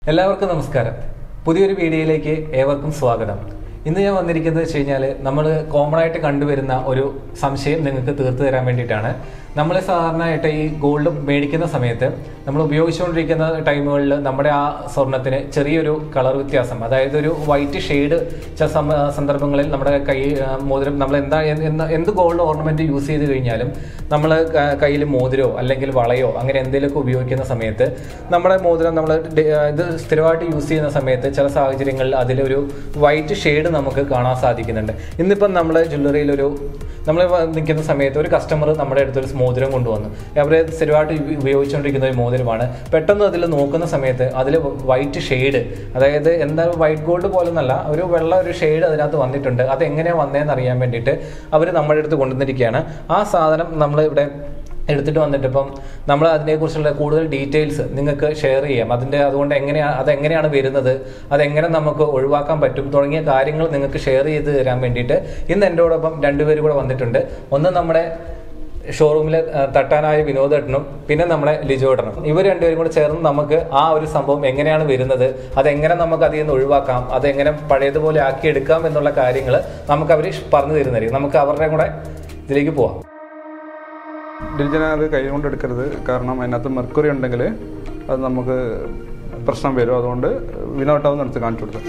എല്ലാവർക്കും നമസ്കാരം പുതിയൊരു വീഡിയോയിലേക്ക് ഏവർക്കും സ്വാഗതം ഇന്ന് ഞാൻ വന്നിരിക്കുന്നത് വെച്ച് കഴിഞ്ഞാൽ നമ്മൾ കോമൺ ആയിട്ട് കണ്ടുവരുന്ന ഒരു സംശയം നിങ്ങൾക്ക് തീർത്തു തരാൻ വേണ്ടിയിട്ടാണ് നമ്മൾ സാധാരണയായിട്ട് ഈ ഗോൾഡ് മേടിക്കുന്ന സമയത്ത് നമ്മൾ ഉപയോഗിച്ചുകൊണ്ടിരിക്കുന്ന ടൈമുകളിൽ നമ്മുടെ ആ സ്വർണത്തിന് ചെറിയൊരു കളർ വ്യത്യാസം അതായത് ഒരു വൈറ്റ് ഷെയ്ഡ് ചില സമ- സന്ദർഭങ്ങളിൽ നമ്മുടെ കൈ ആ, മോതിരം നമ്മൾ എന്താ എന്ത് എന്ത് ഗോൾഡ് ഓർണമെന്റ് യൂസ് ചെയ്ത് കഴിഞ്ഞാലും നമ്മൾ കയ്യിൽ മോതിരോ അല്ലെങ്കിൽ വളയോ അങ്ങനെ എന്തെങ്കിലുമൊക്കെ ഉപയോഗിക്കുന്ന സമയത്ത് നമ്മുടെ മോതിരം നമ്മൾ ഇത് സ്ഥിരമായിട്ട് യൂസ് ചെയ്യുന്ന സമയത്ത് ചില സാഹചര്യങ്ങളിൽ അതിലൊരു വൈറ്റ് ഷെയ്ഡ് നമുക്ക് കാണാൻ സാധിക്കുന്നുണ്ട് ഇന്നിപ്പം നമ്മൾ ജ്വല്ലറിയിൽ ഒരു നമ്മൾ നിൽക്കുന്ന സമയത്ത് ഒരു കസ്റ്റമർ നമ്മുടെ അടുത്തൊരു മോതിരം കൊണ്ടുവന്നു അവർ സ്ഥിരമായിട്ട് ഉപ- ഉപയോഗിച്ചുകൊണ്ടിരിക്കുന്ന ഒരു മോതിരമാണ് പെട്ടെന്ന് അതിൽ നോക്കുന്ന സമയത്ത് അതിൽ വൈറ്റ് ഷെയ്ഡ് അതായത് എന്താ വൈറ്റ് ഗോൾഡ് പോലൊന്നല്ല ഒരു വെള്ള ഒരു ഷെയ്ഡ് അതിനകത്ത് വന്നിട്ടുണ്ട് അത് എങ്ങനെയാണ് വന്നതെന്ന് അറിയാൻ വേണ്ടിയിട്ട് അവർ നമ്മുടെ അടുത്ത് കൊണ്ടുവന്നിരിക്കുകയാണ് ആ സാധനം നമ്മൾ ഇവിടെ എടുത്തിട്ട് വന്നിട്ട് ഇപ്പം നമ്മൾ അതിനെക്കുറിച്ചുള്ള കൂടുതൽ ഡീറ്റെയിൽസ് നിങ്ങൾക്ക് ഷെയർ ചെയ്യാം അതിൻ്റെ അതുകൊണ്ട് എങ്ങനെയാണ് അതെങ്ങനെയാണ് വരുന്നത് അതെങ്ങനെ നമുക്ക് ഒഴിവാക്കാൻ പറ്റും തുടങ്ങിയ കാര്യങ്ങൾ നിങ്ങൾക്ക് ഷെയർ ചെയ്ത് തരാൻ വേണ്ടിയിട്ട് ഇന്ന് എൻ്റെയോടൊപ്പം രണ്ടുപേരും കൂടെ വന്നിട്ടുണ്ട് ഒന്ന് നമ്മുടെ ഷോറൂമിലെ ആ, തട്ടാനായ വിനോദേട്ടനും പിന്നെ നമ്മുടെ ലിജോട്ടനും ഇവർ രണ്ടുപേരും കൂടെ ചേർന്ന് നമുക്ക് ആ ഒരു സംഭവം എങ്ങനെയാണ് വരുന്നത് അതെങ്ങനെ നമുക്ക് അതിൽ നിന്ന് ഒഴിവാക്കാം അതെങ്ങനെ പഴയതുപോലെ ആക്കിയെടുക്കാം എന്നുള്ള കാര്യങ്ങൾ നമുക്ക് അവർ പറഞ്ഞു തരുന്നതായിരിക്കും നമുക്ക് അവരുടെ കൂടെ ഇതിലേക്ക് പോവാം ഡിലിജന അത് കൈ കൊണ്ട് എടുക്കരുത് കാരണം അതിനകത്ത് മെർക്കുറി ഉണ്ടെങ്കിൽ അത് നമുക്ക് പ്രശ്നം വരും അതുകൊണ്ട് വിനോട്ടാവുന്ന എടുത്ത് കാണിച്ചു കൊടുത്തത്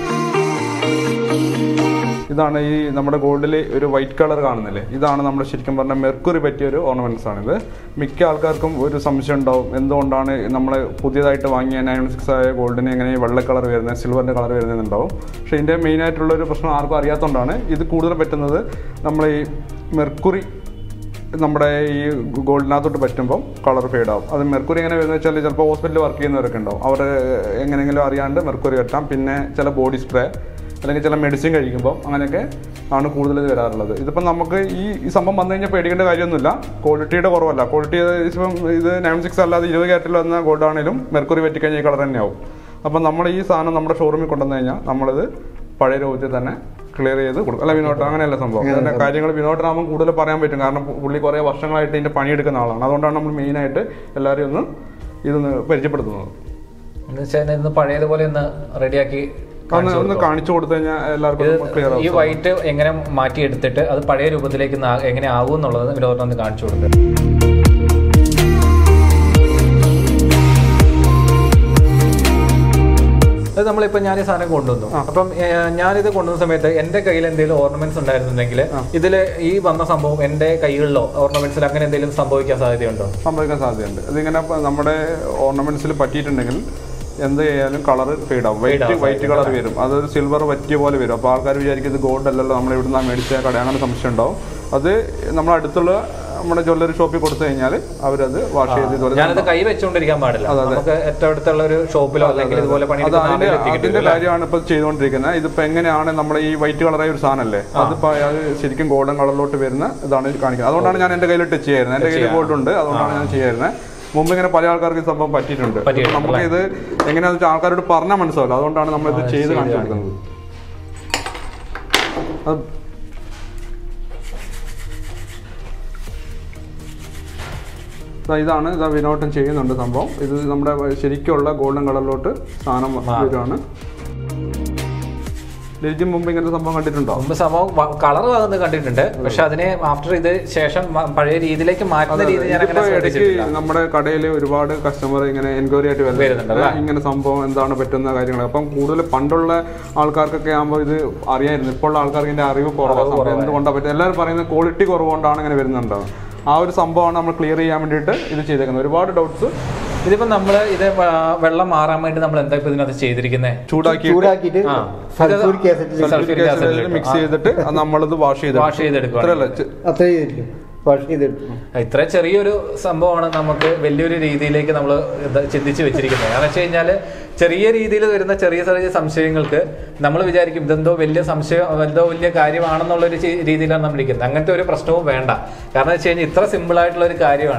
ഇതാണ് ഈ നമ്മുടെ ഗോൾഡിൽ ഒരു വൈറ്റ് കളർ കാണുന്നില്ലേ ഇതാണ് നമ്മൾ ശരിക്കും പറഞ്ഞാൽ മെർക്കുറി പറ്റിയ ഒരു ഓർണമെന്റ്സ് ആണിത് മിക്ക ആൾക്കാർക്കും ഒരു സംശയം ഉണ്ടാവും എന്തുകൊണ്ടാണ് നമ്മൾ പുതിയതായിട്ട് വാങ്ങിയ നയൻ സിക്സ് ആയ ഗോൾഡിന് എങ്ങനെ വെള്ള കളർ വരുന്നത് സിൽവറിൻ്റെ കളർ വരുന്നതെന്നുണ്ടാവും പക്ഷേ ഇതിൻ്റെ മെയിൻ ആയിട്ടുള്ള ഒരു പ്രശ്നം ആർക്കും അറിയാത്തതുകൊണ്ടാണ് ഇത് കൂടുതൽ പറ്റുന്നത് നമ്മൾ ഈ മെർക്കുറി നമ്മുടെ ഈ ഗോൾഡിനകത്തോട്ട് പറ്റുമ്പോൾ കളർ ഫെയ്ഡ് ആവും അത് മെർക്കുറി എങ്ങനെ വരുന്നത് വെച്ചാൽ ചിലപ്പോൾ ഹോസ്പിറ്റലിൽ വർക്ക് ചെയ്യുന്നവരൊക്കെ ഉണ്ടാവും അവർ എങ്ങനെയെങ്കിലും അറിയാണ്ട് മെർക്കുറി വെട്ടാം പിന്നെ ചില ബോഡി സ്പ്രേ അല്ലെങ്കിൽ ചില മെഡിസിൻ കഴിക്കുമ്പോൾ അങ്ങനെയൊക്കെ ആണ് കൂടുതൽ ഇത് വരാറുള്ളത് ഇതിപ്പം നമുക്ക് ഈ ഈ സംഭവം വന്നു കഴിഞ്ഞാൽ പേടിക്കേണ്ട കാര്യമൊന്നുമില്ല ക്വാളിറ്റിയുടെ കുറവല്ല ക്വാളിറ്റി ഇപ്പം ഇത് നയൻ സിക്സ് അല്ലാതെ ഇരുപത് ക്യാരറ്റിൽ വന്ന ഗോൾഡാണെങ്കിലും മെർക്കുറി പറ്റിക്കഴിഞ്ഞാൽ ഈ കളർ തന്നെയാവും അപ്പം നമ്മൾ ഈ സാധനം നമ്മുടെ ഷോറൂമിൽ കൊണ്ടുവന്നു കഴിഞ്ഞാൽ നമ്മളിത് പഴയ രൂപത്തിൽ തന്നെ ക്ലിയർ ചെയ്ത് കൊടുക്കും അല്ല വിനോട്ട് അങ്ങനെയല്ല സംഭവം അതിന്റെ കാര്യങ്ങൾ വിനോട്ടനാകുമ്പോൾ കൂടുതൽ പറയാൻ പറ്റും കാരണം പു- പുള്ളി കുറേ വർഷങ്ങളായിട്ട് ഇതിന്റെ പണിയെടുക്കുന്ന ആളാണ് അതുകൊണ്ടാണ് നമ്മൾ മെയിനായിട്ട് എല്ലാവരെയും ഒന്ന് ഇതൊന്ന് പരിചയപ്പെടുത്തുന്നത് എന്ന് വെച്ചാൽ ഇന്ന് പഴയതുപോലെ ഒന്ന് റെഡിയാക്കി ഒന്ന് ഒന്ന് കാണിച്ചു കൊടുത്തു കഴിഞ്ഞാൽ എല്ലാവർക്കും ക്ലിയർ ഈ ആവും വൈറ്റ് എങ്ങനെ മാറ്റിയെടുത്തിട്ട് അത് പഴയ രൂപത്തിലേക്ക് നാ- എങ്ങനെ ആകും എന്നുള്ളത് വിനോദം ഒന്ന് കാണിച്ചു കൊടുക്കുക അത് നമ്മളിപ്പോ ഞാൻ ഈ സാധനം കൊണ്ടുവന്നു അപ്പം ഏഹ്, ഞാനിത് കൊണ്ടുവന്ന സമയത്ത് എന്റെ കയ്യിൽ എന്തെങ്കിലും ഓർണമെന്റ്സ് ഉണ്ടായിരുന്നുണ്ടെങ്കിൽ ഇതില് ഈ വന്ന സംഭവം എന്റെ കൈകളിലോ ഓർണമെന്റ്സിൽ അങ്ങനെ എന്തെങ്കിലും സംഭവിക്കാൻ സാധ്യതയുണ്ടോ സംഭവിക്കാൻ സാധ്യതയുണ്ട് ഇതിങ്ങനെ ഇപ്പൊ നമ്മുടെ ഓർണമെന്റ്സിൽ പറ്റിയിട്ടുണ്ടെങ്കിൽ എന്ത് ചെയ്യാനും കളർ ഫെയ്ഡ് ആവും വൈറ്റ് വൈറ്റ് കളർ വരും അതൊരു സിൽവർ പറ്റിയ പോലെ വരും അപ്പോൾ ആൾക്കാർ വിചാരിക്കും ഇത് ഗോൾഡ് അല്ലല്ലോ നമ്മൾ ഇവിടുന്ന് മേടിച്ച കട അങ്ങനെ സംശയം ഉണ്ടാവും അത് നമ്മൾ അടുത്തുള്ള നമ്മുടെ ജ്വല്ലറി ഷോപ്പിൽ കൊടുത്തു കഴിഞ്ഞാൽ അവരത് വാഷ് ചെയ്ത് ഇതുപോലെ ഞാനത് കൈ വെച്ചുകൊണ്ടിരിക്കാൻ പാടില്ല നമുക്ക് ഏറ്റവും അടുത്തുള്ള ഒരു ഷോപ്പിലോ അല്ലെങ്കിൽ ഇതുപോലെ അത് പണിയെടുക്കുന്ന അതിന്റെ ആളിൽ എത്തിക്കിട്ടില്ല അതിന്റെ കാര്യമാണ് ഇപ്പൊ ചെയ്തുകൊണ്ടിരിക്കുന്നത് ഇതിപ്പോ എങ്ങനെയാണ് നമ്മുടെ ഈ വൈറ്റ് കളറായ ഒരു സാധനമല്ലേ അതിപ്പോ അത് ശരിക്കും ഗോൾഡൻ കളറിലോട്ട് വരുന്ന ഇതാണ് ഇത് കാണിക്കുന്നത് അതുകൊണ്ടാണ് ഞാൻ എന്റെ കയ്യിൽ ടച്ച് ചെയ്യായിരുന്നത് എന്റെ കയ്യിൽ ഗോൾഡ് ഉണ്ട് അതുകൊണ്ടാണ് ഞാൻ ചെയ്യായിരുന്നത് മുമ്പ് ഇങ്ങനെ പല ആൾക്കാർക്ക് ഈ സംഭവം പറ്റിയിട്ടുണ്ട് പറ്റിയിട്ടുണ്ട്, നമുക്ക് ഇത് എങ്ങനെയാണെന്ന് വെച്ചാൽ ആൾക്കാരോട് പറഞ്ഞാൽ മനസ്സിലാവില്ല അതുകൊണ്ടാണ് നമ്മൾ ഇത് ചെയ്ത് കാണിച്ചു കൊടുക്കുന്നത് അത് ദാ ഇതാണ് ഇതാ വിനോട്ടം ചെയ്യുന്നുണ്ട് സംഭവം ഇത് നമ്മുടെ ശരിക്കുള്ള ഗോൾഡൻ കളറിലോട്ട് സാധനം വരുവാണ് ലിജിം മുമ്പ് ഇങ്ങനത്തെ സംഭവം കണ്ടിട്ടുണ്ടോ മുമ്പ് സംഭവം കളർ ആകുന്നത് കണ്ടിട്ടുണ്ട് പക്ഷെ അതിനെ ആഫ്റ്റർ ഇത് ശേഷം മ- പഴയ രീതിയിലേക്ക് മാറ്റുന്ന രീതി ഞാൻ അങ്ങനെ ഇതിപ്പോ ഇടയ്ക്ക് ശ്രദ്ധിച്ചിട്ടില്ല നമ്മുടെ കടയിൽ ഒരുപാട് കസ്റ്റമർ ഇങ്ങനെ എൻക്വയറി ആയിട്ട് വരുന്നുണ്ടല്ലേ? വരുന്നുണ്ട് ഇങ്ങനെ സംഭവം എന്താണ് പറ്റുന്ന കാര്യങ്ങൾ അപ്പം കൂടുതൽ പണ്ടുള്ള ആൾക്കാർക്കൊക്കെ ആകുമ്പോൾ ഇത് അറിയായിരുന്നു ഇപ്പോൾ ഉള്ള ആൾക്കാർക്ക് ഇതിന്റെ അറിവ് കുറവാണ് സംഭവം എന്തുകൊണ്ടാണ് പറ്റുക എല്ലാവരും പറയുന്നത് ക്വാളിറ്റി കുറവുകൊണ്ടാണ് ഇങ്ങനെ വരുന്നുണ്ടാവും ആ ഒരു സംഭവമാണ് നമ്മൾ ക്ലിയർ ചെയ്യാൻ വേണ്ടിയിട്ട് ഇത് ചെയ്തേക്കുന്നത് ഒരുപാട് ഡൗട്ട്സ് ഇതിപ്പോ നമ്മള് ഇത് വ- വെള്ളം മാറാൻ വേണ്ടി നമ്മൾ എന്താ ഇപ്പൊ ഇതിനകത്ത് ചെയ്തിരിക്കുന്നത് ചൂടാക്കി ചൂടാക്കിയിട്ട് ആ. സൾഫ്യൂരിക് ആസിഡിൽ സൾഫ്യൂരിക് ആസിഡിൽ മിക്സ് ചെയ്തിട്ട് അത് നമ്മളിത് വാഷ് ചെയ്ത് വാഷ് ചെയ്തെടുക്കുക ഇത്രയല്ല ചെ- അത്ര ചെയ്തിരിക്കും വാഷ് ചെയ്തെടുക്കും ഇത്ര ചെറിയൊരു സംഭവമാണ് നമുക്ക് വലിയൊരു രീതിയിലേക്ക് നമ്മൾ ചിന്തിച്ച് വെച്ചിരിക്കുന്നത് കാരണം വെച്ച് കഴിഞ്ഞാൽ ചെറിയ രീതിയിൽ വരുന്ന ചെറിയ ചെറിയ സംശയങ്ങൾക്ക് നമ്മൾ വിചാരിക്കും ഇതെന്തോ വലിയ സംശയം എന്തോ വലിയ കാര്യമാണെന്നുള്ള ഒരു ചി- രീതിയിലാണ് നമ്മൾ ഇരിക്കുന്നത് അങ്ങനത്തെ ഒരു പ്രശ്നവും വേണ്ട കാരണം വെച്ച് കഴിഞ്ഞാൽ ഇത്ര സിമ്പിൾ ആയിട്ടുള്ള ഒരു കാര്യമാണ്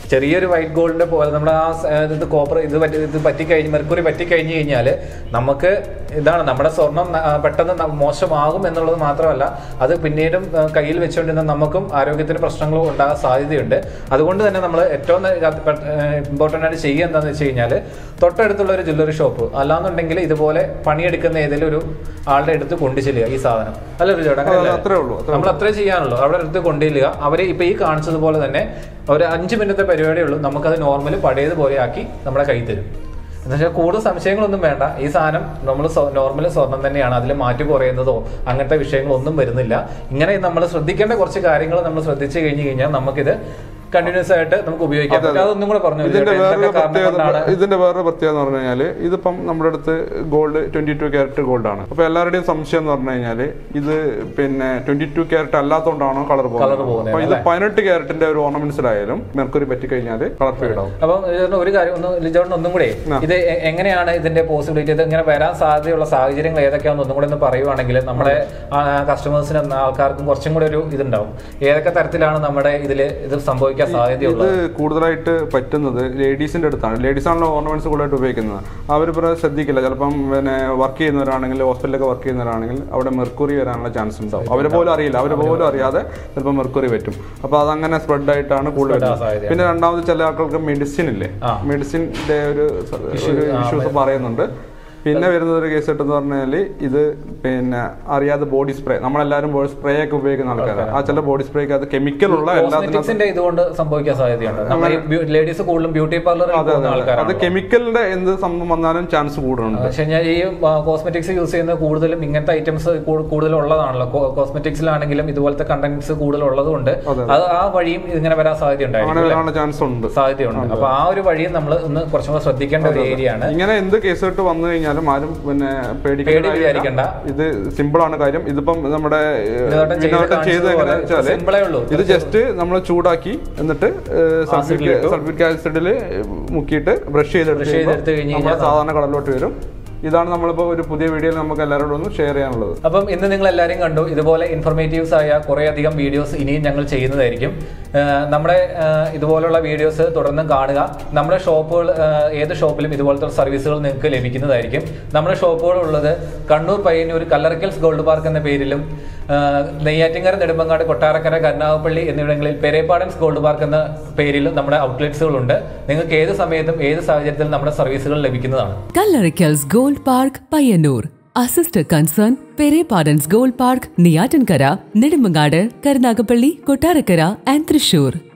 ചെറിയൊരു വൈറ്റ് ഗോൾഡിന്റെ പോലെ നമ്മുടെ ആ സ- ഇത് കോപ്പർ ഇത് പറ്റി ഇത് പറ്റിക്കഴിഞ്ഞ് മെർക്കുറി പറ്റിക്കഴിഞ്ഞ് കഴിഞ്ഞാൽ നമുക്ക് ഇതാണ് നമ്മുടെ സ്വർണം ന- ആ, പെട്ടെന്ന് ന- മോശമാകും എന്നുള്ളത് മാത്രമല്ല അത് പിന്നീടും ആ, കയ്യിൽ വെച്ചുകൊണ്ടിരുന്ന നമുക്കും ആരോഗ്യത്തിന് പ്രശ്നങ്ങളും ഉണ്ടാകാൻ സാധ്യതയുണ്ട് അതുകൊണ്ട് തന്നെ നമ്മൾ ഏറ്റവും ഇമ്പോർട്ടൻ്റ് ആയിട്ട് ചെയ്യുക എന്താണെന്ന് വെച്ച് കഴിഞ്ഞാൽ തൊട്ടടുത്തുള്ള ഒരു ജ്വല്ലറി ഷോപ്പ് അല്ലാന്നുണ്ടെങ്കിൽ ഇതുപോലെ പണിയെടുക്കുന്ന ഏതെങ്കിലും ഒരു ആളുടെ അടുത്ത് കൊണ്ടു ചെല്ലുക ഈ സാധനം അല്ല ഒരു ചേട്ടാ അത് അത്രേ ഉള്ളൂ അത്രേ നമ്മൾ അത്രേ ചെയ്യാനുള്ളൂ അവിടെ അടുത്ത് കൊണ്ടുചെല്ലുക അവരെ ഇപ്പൊ ഈ കാണിച്ചതുപോലെ തന്നെ ഒരു അഞ്ച് മിനിറ്റത്തെ പരിപാടിയേ ഉള്ളൂ നമുക്കത് നോർമൽ പഴയതുപോലെ ആക്കി നമ്മുടെ കൈ തരും എന്നുവെച്ചാൽ കൂടുതൽ സംശയങ്ങളൊന്നും വേണ്ട ഈ സാധനം നമ്മൾ നോർമൽ സ്വർണം തന്നെയാണ് അതിൽ മാറ്റി കുറയുന്നതോ അങ്ങനത്തെ വിഷയങ്ങളൊന്നും വരുന്നില്ല ഇങ്ങനെ നമ്മൾ ശ്രദ്ധിക്കേണ്ട കുറച്ച് കാര്യങ്ങൾ നമ്മൾ ശ്രദ്ധിച്ചു കഴിഞ്ഞു കഴിഞ്ഞാൽ നമുക്കിത് കണ്ടിന്യൂസ് ആയിട്ട് നമുക്ക് ഉപയോഗിക്കാം പറ്റും. അതൊന്നും കൂടെ പറഞ്ഞു ഇതിന്റെ എന്തൊക്കെ വേറൊരു കാരണം പ്രത്യേകത കൊണ്ടാണ് ഇതിന്റെ വേറൊരു പ്രത്യേകത എന്ന് പറഞ്ഞു കഴിഞ്ഞാൽ ഇതിപ്പം നമ്മുടെ അടുത്ത് gold twenty two carat gold ആണ് അപ്പൊ എല്ലാവരുടെയും സംശയം എന്ന് പറഞ്ഞു കഴിഞ്ഞാൽ ഇത് പിന്നെ ട്വന്റി ടു ക്യാരറ്റ് അല്ലാത്തതുകൊണ്ടാണോ കളർ പോകുന്നത് പോകുന്നത് അപ്പൊ ഇത് പതിനെട്ട് ക്യാരറ്റിന്റെ ഒരു ഓർണമെന്റ്സിലായാലും മെർക്കുറി പറ്റിക്കഴിഞ്ഞാൽ കളർ ഫീഡ് ആവും അപ്പം ലിജോറിന് ഒരു കാര്യം ഒന്ന് ലിജോറിന് ഒന്നും കൂടെ ഇത് എ- എങ്ങനെയാണ് ഇതിന്റെ പോസിബിലിറ്റി ഇത് ഇങ്ങനെ വരാൻ സാധ്യതയുള്ള സാഹചര്യങ്ങൾ ഏതൊക്കെയാണെന്ന് ഒന്നും കൂടെ ഒന്ന് പറയുവാണെങ്കിൽ നമ്മുടെ കസ്റ്റമേഴ്സിന് ആൾക്കാർക്കും കുറച്ചും കൂടെ ഒരു ഇതുണ്ടാവും ഏതൊക്കെ തരത്തിലാണ് നമ്മുടെ ഇതിൽ ഇത് സംഭവിക്കാൻ സാധ്യതയുള്ളത് ഇത് കൂടുതലായിട്ട് പറ്റുന്നത് ലേഡീസിന്റെ അടുത്താണ് ലേഡീസ് ആണല്ലോ ഓർണമെന്റ്സ് കൂടുതലായിട്ട് ഉപയോഗിക്കുന്നത് അവർ ഇപ്പോൾ ശ്രദ്ധിക്കില്ല ചിലപ്പം പിന്നെ വർക്ക് ചെയ്യുന്നവരാണെങ്കിൽ ഹോസ്പിറ്റലൊക്കെ വർക്ക് ചെയ്യുന്നവരാണെങ്കിൽ അവിടെ മെർക്കുറി വരാനുള്ള ചാൻസ് ഉണ്ടാവും അവർ പോലും അറിയില്ല അവർ പോലും അറിയാതെ ചിലപ്പോൾ മെർക്കുറി പറ്റും അപ്പോൾ അതങ്ങനെ സ്പ്രെഡ് ആയിട്ടാണ് കൂടുതൽ വരുന്നത്. സാധ്യതയാണ്. പിന്നെ രണ്ടാമത് ചില ആൾക്കാർക്ക് മെഡിസിൻ ഇല്ലേ ആ. മെഡിസിൻ്റെ ഒരു ഒരു ഇഷ്യൂസ് പറയുന്നുണ്ട് പിന്നെ വരുന്ന ഒരു കേസ് എന്ന് പറഞ്ഞാൽ ഇത് പിന്നെ അറിയാതെ ബോഡി സ്പ്രേ നമ്മളെല്ലാവരും ബോഡി സ്പ്രേ ഒക്കെ ഉപയോഗിക്കുന്ന ആൾക്കാരാണ് ആ ചില ബോഡി സ്പ്രേക്ക് അത് കെമിക്കൽ ഉള്ള എല്ലാത്തിനും കോസ്മെറ്റിക്സിന്റെ ഇതുകൊണ്ട് സംഭവിക്കാൻ സാധ്യതയുണ്ട് നമ്മൾ ഈ ലേഡീസ് കൂടുതലും ബ്യൂട്ടി പാർലറിൽ പോകുന്ന അത് ആൾക്കാരാണ് കെമിക്കലിന്റെ എന്ത് സംഭവം വന്നാലും ചാൻസ് കൂടുന്നുണ്ട് പക്ഷെ ഞാൻ ഈ കോസ്മെറ്റിക്സ് യൂസ് ചെയ്യുന്ന കൂടുതലും ഇങ്ങനത്തെ ഐറ്റംസ് കൂടുതൽ ഉള്ളതാണല്ലോ കോസ്മെറ്റിക്സിലാണെങ്കിലും ഇതുപോലത്തെ കണ്ടന്റ്സ് കൂടുതൽ ഉള്ളതുകൊണ്ട് അത് ആ വഴിയും ഇങ്ങനെ വരാൻ സാധ്യത അങ്ങനെ ഉണ്ടായിരിക്കും വരാനുള്ള ചാൻസ് ഉണ്ട് സാധ്യതയുണ്ട് അപ്പൊ ആ ഒരു വഴിയും നമ്മൾ ഒന്ന് കുറച്ചും കൂടെ ശ്രദ്ധിക്കേണ്ട ഒരു ഏരിയ ആണ് ഇങ്ങനെ എന്ത് കേസ് ഇട്ട് വന്നു കഴിഞ്ഞാലും ആരും പിന്നെ പേടി പേടിക്കേണ്ട വിചാരിക്കണ്ട. ഇത് സിമ്പിൾ ആണ് കാര്യം ഇതിപ്പം നമ്മുടെ ഏഹ്, വിനോദം ചെയ്ത് വിനോദം ചെയ്ത് കാണിച്ചതുപോലെ എങ്ങനെയാണെന്ന് വെച്ചാല് simple ഏ ഉള്ളൂ. ഇത് ജസ്റ്റ് നമ്മൾ ചൂടാക്കി എന്നിട്ട് സൾഫിക് സൾഫിക് ആസിഡിൽ മുക്കിയിട്ട് ബ്രഷ് ചെയ്തെടുത്ത് ചെയ്തെടുത്ത് കഴിഞ്ഞ് നമ്മുടെ സാധാരണ കടലിലോട്ട് വരും ഇതാണ് നമ്മളിപ്പോൾ ഒരു പുതിയ വീഡിയോയിൽ നമുക്ക് എല്ലാവരോടും ഒന്ന് ഷെയർ ചെയ്യാനുള്ളത് അപ്പം ഇന്ന് നിങ്ങൾ എല്ലാവരും കണ്ടു ഇതുപോലെ ഇൻഫർമേറ്റീവ്സ് ആയ കുറേ അധികം വീഡിയോസ് ഇനിയും ഞങ്ങൾ ചെയ്യുന്നതായിരിക്കും ഏഹ് നമ്മുടെ ഏഹ് ഇതുപോലുള്ള വീഡിയോസ് തുടർന്നും കാണുക നമ്മുടെ ഷോപ്പുകൾ ഏഹ് ഏത് ഷോപ്പിലും ഇതുപോലത്തെ സർവീസുകൾ നിങ്ങൾക്ക് ലഭിക്കുന്നതായിരിക്കും നമ്മുടെ ഷോപ്പുകൾ ഉള്ളത് കണ്ണൂർ പയ്യന്നൂർ കല്ലറക്കൽസ് ഗോൾഡ് പാർക്ക് എന്ന പേരിലും ഏഹ് നെയ്യാറ്റിങ്കര നെടുമ്പങ്ങാട് കൊട്ടാരക്കര കരുനാഗപ്പള്ളി എന്നിവിടങ്ങളിൽ പെരേപ്പാടൻസ് ഗോൾഡ് പാർക്ക് എന്ന പേരിലും നമ്മുടെ ഔട്ട്ലെറ്റ്സുകളുണ്ട് നിങ്ങൾക്ക് ഏത് സമയത്തും ഏത് സാഹചര്യത്തിലും നമ്മുടെ സർവീസുകൾ ലഭിക്കുന്നതാണ് Kallarikals Gold Park, Payanur. Our sister concern, Pere Pardon's Gold Park, Niyatankara, Nidimangada, Karnagapalli, Kotarakara and Trishur.